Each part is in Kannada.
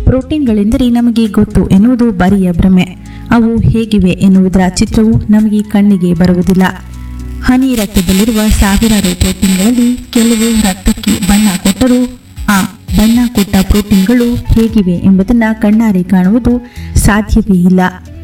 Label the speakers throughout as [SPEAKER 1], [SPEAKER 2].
[SPEAKER 1] ಪ್ರೋಟೀನ್ಗಳೆಂದರೆ ನಮಗೆ ಗೊತ್ತು ಎನ್ನುವುದು ಬರಿಯ ಭ್ರಮೆ ಅವು ಹೇಗಿವೆ ಎನ್ನುವುದರ ಚಿತ್ರವು ನಮಗೆ ಕಣ್ಣಿಗೆ ಬರುವುದಿಲ್ಲ ಹನಿ ರಕ್ತದಲ್ಲಿರುವ ಸಾವಿರಾರು ಪ್ರೋಟೀನ್ಗಳಲ್ಲಿ ಕೆಲವು ರಕ್ತಕ್ಕೆ ಬಣ್ಣ ಕೊಟ್ಟರೂ ಆ ಬಣ್ಣ ಕೊಟ್ಟ ಪ್ರೋಟೀನ್ಗಳು ಹೇಗಿವೆ ಎಂಬುದನ್ನು ಕಣ್ಣಾರೆ ಕಾಣುವುದು ಸಾಧ್ಯವೇ ಇಲ್ಲ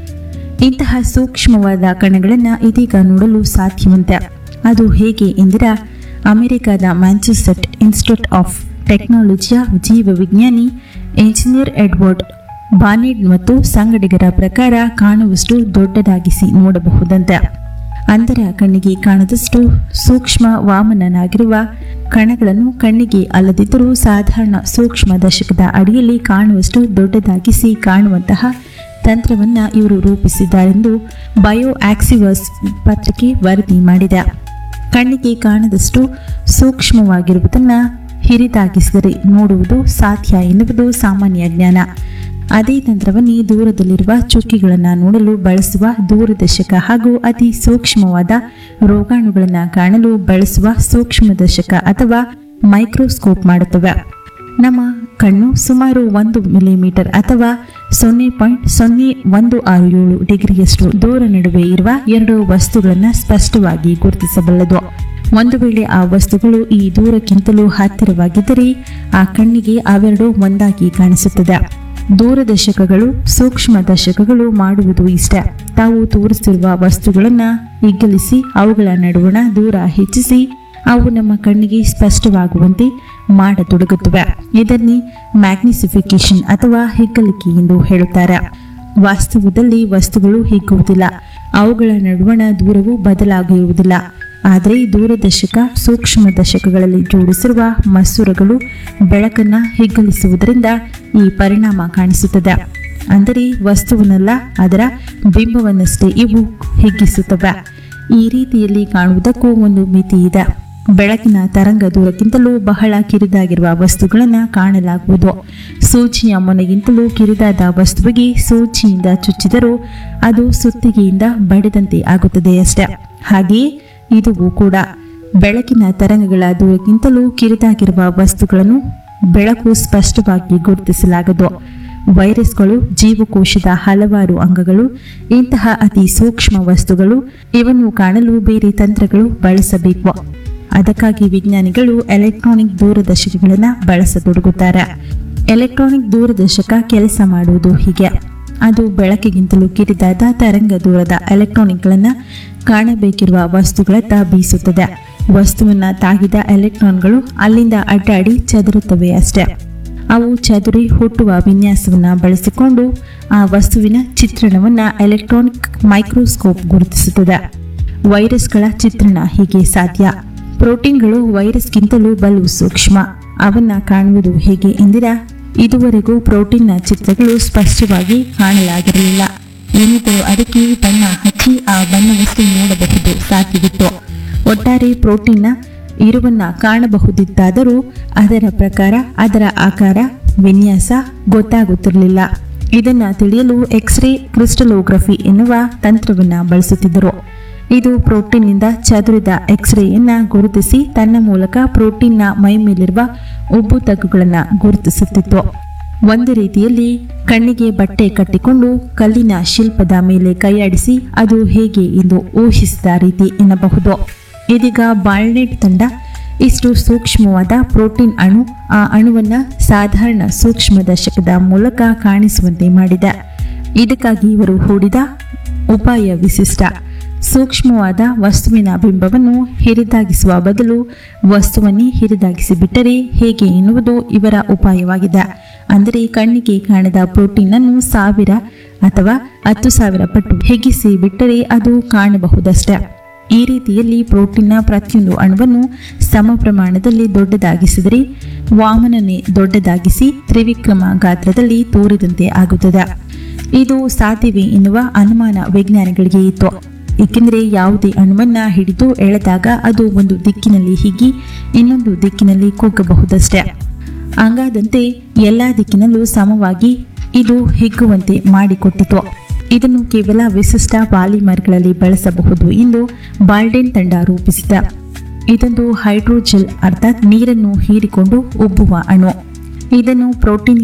[SPEAKER 1] ಇಂತಹ ಸೂಕ್ಷ್ಮವಾದ ಕಣಗಳನ್ನು ಇದೀಗ ನೋಡಲು ಸಾಧ್ಯವಂತೆ ಅದು ಹೇಗೆ ಎಂದಿರ ಅಮೆರಿಕದ ಮ್ಯಾಂಚೆಸ್ಟರ್ ಇನ್ಸ್ಟಿಟ್ಯೂಟ್ ಆಫ್ ಟೆಕ್ನಾಲಜಿಯ ಜೀವ ವಿಜ್ಞಾನಿ ಎಂಜಿನಿಯರ್ ಎಡ್ವರ್ಡ್ ಬಾನೆಡ್ ಮತ್ತು ಸಂಗಡಿಗರ ಪ್ರಕಾರ ಕಾಣುವಷ್ಟು ದೊಡ್ಡದಾಗಿಸಿ ನೋಡಬಹುದಂತೆ ಅಂಧರ ಕಣ್ಣಿಗೆ ಕಾಣದಷ್ಟು ಸೂಕ್ಷ್ಮ ವಾಮನನಾಗಿರುವ ಕಣಗಳನ್ನು ಕಣ್ಣಿಗೆ ಅಲ್ಲದಿದ್ದರೂ ಸಾಧಾರಣ ಸೂಕ್ಷ್ಮ ದಶಕದ ಅಡಿಯಲ್ಲಿ ಕಾಣುವಷ್ಟು ದೊಡ್ಡದಾಗಿಸಿ ಕಾಣುವಂತಹ ತಂತ್ರವನ್ನ ಇವರು ರೂಪಿಸಿದ್ದಾರೆಂದು ಬಯೋ ಆಕ್ಸಿವರ್ಸ್ ಪತ್ರಿಕೆ ವರದಿ ಮಾಡಿದೆ ಕಣ್ಣಿಗೆ ಕಾಣದಷ್ಟು ಸೂಕ್ಷ್ಮವಾಗಿರುವುದನ್ನು ಹಿರಿದಾಗಿಸಿದರೆ ನೋಡುವುದು ಸಾಧ್ಯ ಎನ್ನುವುದು ಸಾಮಾನ್ಯ ಜ್ಞಾನ ಅದೇ ತಂತ್ರವನ್ನೇ ದೂರದಲ್ಲಿರುವ ಚುಕ್ಕಿಗಳನ್ನು ನೋಡಲು ಬಳಸುವ ದೂರದರ್ಶಕ ಹಾಗೂ ಅತಿ ಸೂಕ್ಷ್ಮವಾದ ರೋಗಾಣುಗಳನ್ನು ಕಾಣಲು ಬಳಸುವ ಸೂಕ್ಷ್ಮದರ್ಶಕ ಅಥವಾ ಮೈಕ್ರೋಸ್ಕೋಪ್ ಮಾಡುತ್ತವೆ ನಮ್ಮ ಕಣ್ಣು ಸುಮಾರು ಒಂದು ಮಿಲಿಮೀಟರ್ ಅಥವಾ ಸೊನ್ನೆ ಪಾಯಿಂಟ್ ಸೊನ್ನೆ ಒಂದು ಆರು ಏಳು ಡಿಗ್ರಿಯಷ್ಟು ದೂರ ನಡುವೆ ಇರುವ ಎರಡು ವಸ್ತುಗಳನ್ನು ಸ್ಪಷ್ಟವಾಗಿ ಗುರುತಿಸಬಲ್ಲದು ಒಂದು ವೇಳೆ ಆ ವಸ್ತುಗಳು ಈ ದೂರಕ್ಕಿಂತಲೂ ಹತ್ತಿರವಾಗಿದ್ದರೆ ಆ ಕಣ್ಣಿಗೆ ಅವೆರಡು ಒಂದಾಗಿ ಕಾಣಿಸುತ್ತದೆ ದೂರದರ್ಶಕಗಳು ಸೂಕ್ಷ್ಮ ದರ್ಶಕಗಳು ಮಾಡುವುದು ಇಷ್ಟ ತಾವು ತೋರಿಸಿರುವ ವಸ್ತುಗಳನ್ನು ಹಿಗ್ಗಲಿಸಿ ಅವುಗಳ ನಡುವಣ ದೂರ ಹೆಚ್ಚಿಸಿ ಅವು ನಮ್ಮ ಕಣ್ಣಿಗೆ ಸ್ಪಷ್ಟವಾಗುವಂತೆ ಮಾಡತೊಡಗುತ್ತವೆ ಇದನ್ನೇ ಮ್ಯಾಗ್ನಿಸಿಫಿಕೇಶನ್ ಅಥವಾ ಹಿಗ್ಗಲಿಕೆ ಎಂದು ಹೇಳುತ್ತಾರೆ ವಾಸ್ತವದಲ್ಲಿ ವಸ್ತುಗಳು ಹಿಗ್ಗುವುದಿಲ್ಲ ಅವುಗಳ ನಡುವಣ ದೂರವು ಬದಲಾಗಿರುವುದಿಲ್ಲ ಆದರೆ ದೂರದರ್ಶಕ ಸೂಕ್ಷ್ಮ ದಶಕಗಳಲ್ಲಿ ಜೋಡಿಸಿರುವ ಮಸೂರಗಳು ಬೆಳಕನ್ನು ಹಿಗ್ಗಲಿಸುವುದರಿಂದ ಈ ಪರಿಣಾಮ ಕಾಣಿಸುತ್ತದೆ ಅಂದರೆ ವಸ್ತುವನ್ನಲ್ಲ ಅದರ ಬಿಂಬವನ್ನಷ್ಟೇ ಇವು ಹಿಗ್ಗಿಸುತ್ತವೆ ಈ ರೀತಿಯಲ್ಲಿ ಕಾಣುವುದಕ್ಕೂ ಒಂದು ಮಿತಿ ಇದೆ ಬೆಳಕಿನ ತರಂಗ ದೂರಕ್ಕಿಂತಲೂ ಬಹಳ ಕಿರಿದಾಗಿರುವ ವಸ್ತುಗಳನ್ನು ಕಾಣಲಾಗುವುದು ಸೂಜಿಯ ಮೊನೆಗಿಂತಲೂ ಕಿರಿದಾದ ವಸ್ತುವಿಗೆ ಸೂಜಿಯಿಂದ ಚುಚ್ಚಿದರೂ ಅದು ಸುತ್ತಿಗೆಯಿಂದ ಬಡಿದಂತೆ ಆಗುತ್ತದೆ ಅಷ್ಟೆ ಹಾಗೆಯೇ ಇದುವು ಕೂಡ ಬೆಳಕಿನ ತರಂಗಗಳ ದೂರಕ್ಕಿಂತಲೂ ಕಿರಿದಾಗಿರುವ ವಸ್ತುಗಳನ್ನು ಬೆಳಕು ಸ್ಪಷ್ಟವಾಗಿ ಗುರುತಿಸಲಾಗದು ವೈರಸ್ಗಳು ಜೀವಕೋಶದ ಹಲವಾರು ಅಂಗಗಳು ಇಂತಹ ಅತಿ ಸೂಕ್ಷ್ಮ ವಸ್ತುಗಳು ಇವನ್ನು ಕಾಣಲು ಬೇರೆ ತಂತ್ರಗಳು ಬಳಸಬೇಕು ಅದಕ್ಕಾಗಿ ವಿಜ್ಞಾನಿಗಳು ಎಲೆಕ್ಟ್ರಾನಿಕ್ ದೂರದರ್ಶಕಗಳನ್ನು ಬಳಸತೊಡಗುತ್ತಾರೆ ಎಲೆಕ್ಟ್ರಾನಿಕ್ ದೂರದರ್ಶಕ ಕೆಲಸ ಮಾಡುವುದು ಹೀಗೆ ಅದು ಬೆಳಕಿಗಿಂತಲೂ ಕಿರಿದಾದ ತರಂಗ ದೂರದ ಎಲೆಕ್ಟ್ರಾನಿಕ್ಗಳನ್ನು ಕಾಣಬೇಕಿರುವ ವಸ್ತುಗಳತ್ತ ಬೀಸುತ್ತದೆ ವಸ್ತುವನ್ನು ತಾಗಿದ ಎಲೆಕ್ಟ್ರಾನ್ಗಳು ಅಲ್ಲಿಂದ ಅಡ್ಡಾಡಿ ಚದುರುತ್ತವೆ ಅಷ್ಟೇ ಅವು ಚದುರಿ ಹುಟ್ಟುವ ವಿನ್ಯಾಸವನ್ನು ಬಳಸಿಕೊಂಡು ಆ ವಸ್ತುವಿನ ಚಿತ್ರಣವನ್ನು ಎಲೆಕ್ಟ್ರಾನಿಕ್ ಮೈಕ್ರೋಸ್ಕೋಪ್ ಗುರುತಿಸುತ್ತದೆ ವೈರಸ್ಗಳ ಚಿತ್ರಣ ಹೀಗೆ ಸಾಧ್ಯ ಪ್ರೋಟೀನ್ಗಳು ವೈರಸ್ಗಿಂತಲೂ ಬಲು ಸೂಕ್ಷ್ಮ ಅವನ್ನ ಕಾಣುವುದು ಹೇಗೆ ಎಂದಿರ ಇದುವರೆಗೂ ಪ್ರೋಟೀನ್ನ ಚಿತ್ರಗಳು ಸ್ಪಷ್ಟವಾಗಿ ಕಾಣಲಾಗಿರಲಿಲ್ಲ ಏನಿದ್ದರೂ ಅದಕ್ಕೆ ಬಣ್ಣ ಹಚ್ಚಿ ಆ ಬಣ್ಣವಷ್ಟು ನೋಡಬಹುದು ಸಾಧ್ಯವಿತ್ತು ಒಟ್ಟಾರೆ ಪ್ರೋಟೀನ್ನ ಇರುವನ್ನ ಕಾಣಬಹುದಿತ್ತಾದರೂ ಅದರ ಪ್ರಕಾರ ಅದರ ಆಕಾರ ವಿನ್ಯಾಸ ಗೊತ್ತಾಗುತ್ತಿರಲಿಲ್ಲ ಇದನ್ನ ತಿಳಿಯಲು ಎಕ್ಸ್ರೇ ಕ್ರಿಸ್ಟಲೋಗ್ರಫಿ ಎನ್ನುವ ತಂತ್ರವನ್ನ ಬಳಸುತ್ತಿದ್ದರು ಇದು ಪ್ರೋಟೀನ್ನಿಂದ ಚದುರಿದ ಎಕ್ಸ್ರೇಯನ್ನ ಗುರುತಿಸಿ ತನ್ನ ಮೂಲಕ ಪ್ರೋಟೀನ್ನ ಮೈಮೇಲಿರುವ ಉಬ್ಬು ತಗ್ಗುಗಳನ್ನು ಗುರುತಿಸುತ್ತಿತ್ತು ಒಂದು ರೀತಿಯಲ್ಲಿ ಕಣ್ಣಿಗೆ ಬಟ್ಟೆ ಕಟ್ಟಿಕೊಂಡು ಕಲ್ಲಿನ ಶಿಲ್ಪದ ಮೇಲೆ ಕೈಯಾಡಿಸಿ ಅದು ಹೇಗೆ ಎಂದು ಊಹಿಸಿದ ರೀತಿ ಎನ್ನಬಹುದು ಇದೀಗ ಬಾಳ್ನೆಟ್ ತಂಡ ಇಷ್ಟು ಸೂಕ್ಷ್ಮವಾದ ಪ್ರೋಟೀನ್ ಅಣು ಆ ಅಣುವನ್ನ ಸಾಧಾರಣ ಸೂಕ್ಷ್ಮ ದರ್ಶಕದ ಮೂಲಕ ಕಾಣಿಸುವಂತೆ ಮಾಡಿದೆ ಇದಕ್ಕಾಗಿ ಇವರು ಹೂಡಿದ ಉಪಾಯ ವಿಶಿಷ್ಟ ಸೂಕ್ಷ್ಮವಾದ ವಸ್ತುವಿನ ಬಿಂಬವನ್ನು ಹಿರಿದಾಗಿಸುವ ಬದಲು ವಸ್ತುವನ್ನೇ ಹಿರಿದಾಗಿಸಿ ಬಿಟ್ಟರೆ ಹೇಗೆ ಎನ್ನುವುದು ಇವರ ಉಪಾಯವಾಗಿದೆ ಅಂದರೆ ಕಣ್ಣಿಗೆ ಕಾಣದ ಪ್ರೋಟೀನ್ ಅನ್ನು ಸಾವಿರ ಅಥವಾ ಹತ್ತು ಸಾವಿರ ಪಟ್ಟು ಹಿಗ್ಗಿಸಿ ಬಿಟ್ಟರೆ ಅದು ಕಾಣಬಹುದಷ್ಟೇ ಈ ರೀತಿಯಲ್ಲಿ ಪ್ರೋಟೀನ್ನ ಪ್ರತಿಯೊಂದು ಅಣುವನ್ನು ಸಮ ಪ್ರಮಾಣದಲ್ಲಿ ದೊಡ್ಡದಾಗಿಸಿದರೆ ವಾಮನನೇ ದೊಡ್ಡದಾಗಿಸಿ ತ್ರಿವಿಕ್ರಮ ಗಾತ್ರದಲ್ಲಿ ತೋರಿದಂತೆ ಆಗುತ್ತದೆ ಇದು ಸಾಧ್ಯವೇ ಎನ್ನುವ ಅನುಮಾನ ವಿಜ್ಞಾನಿಗಳಿಗೆ ಇತ್ತು ಏಕೆಂದರೆ ಯಾವುದೇ ಅಣುವನ್ನ ಹಿಡಿದು ಎಳೆದಾಗ ಅದು ಒಂದು ದಿಕ್ಕಿನಲ್ಲಿ ಹಿಗ್ಗಿ ಇನ್ನೊಂದು ದಿಕ್ಕಿನಲ್ಲಿ ಕುಗ್ಗಬಹುದಷ್ಟೇ ಹಂಗಾದಂತೆ ಎಲ್ಲ ದಿಕ್ಕಿನಲ್ಲೂ ಸಮವಾಗಿ ಇದು ಹಿಗ್ಗುವಂತೆ ಮಾಡಿಕೊಟ್ಟಿತು ಇದನ್ನು ಕೇವಲ ವಿಶಿಷ್ಟ ಪಾಲಿಮರ್ಗಳಲ್ಲಿ ಬಳಸಬಹುದು ಎಂದು ಬಾಲ್ಡೆನ್ ತಂಡ ರೂಪಿಸಿದ ಇದೊಂದು ಹೈಡ್ರೋಜೆಲ್ ಅರ್ಥಾತ್ ನೀರನ್ನು ಹೀರಿಕೊಂಡು ಉಬ್ಬುವ ಅಣು ಇದನ್ನು ಪ್ರೋಟೀನ್